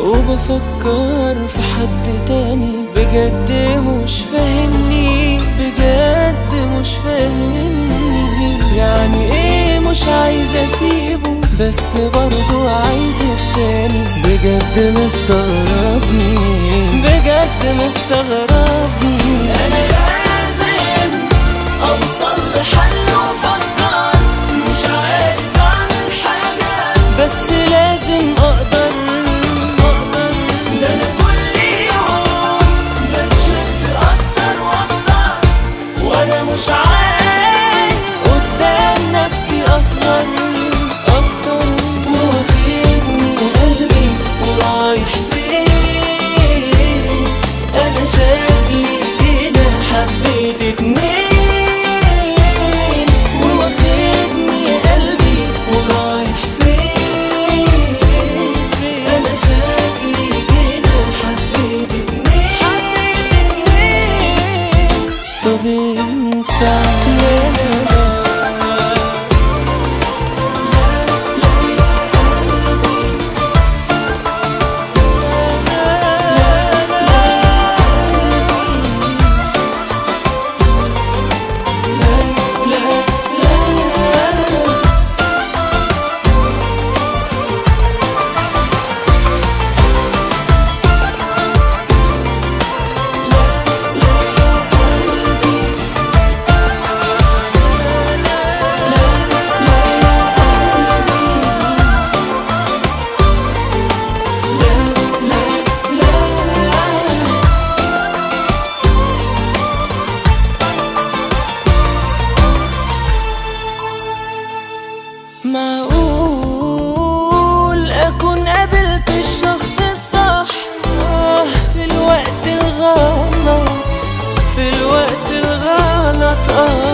وبفكر في حد تاني بجد مش فاهمني بجد مش فاهمني يعني ايه مش عايز اسيبه بس برضو عايز التاني بجد مستغربني بجد مستغربني انا لازم اوصل لحل وافكر مش عارف اعمل حاجه بس لازم اقدر اقدر ده انا كل يوم بتشد اكتر واكتر وانا مش عايز قدام نفسي اصلا اكتر واخدني قلبي ورايح فين انا شكلي كده حبيت اتنين واخدني قلبي ورايح فين انا شكلي كده حبيت اتنين طب ينفع لا لا لا معقول أكون قابلت الشخص الصح آه في الوقت الغلط في الوقت الغلط آه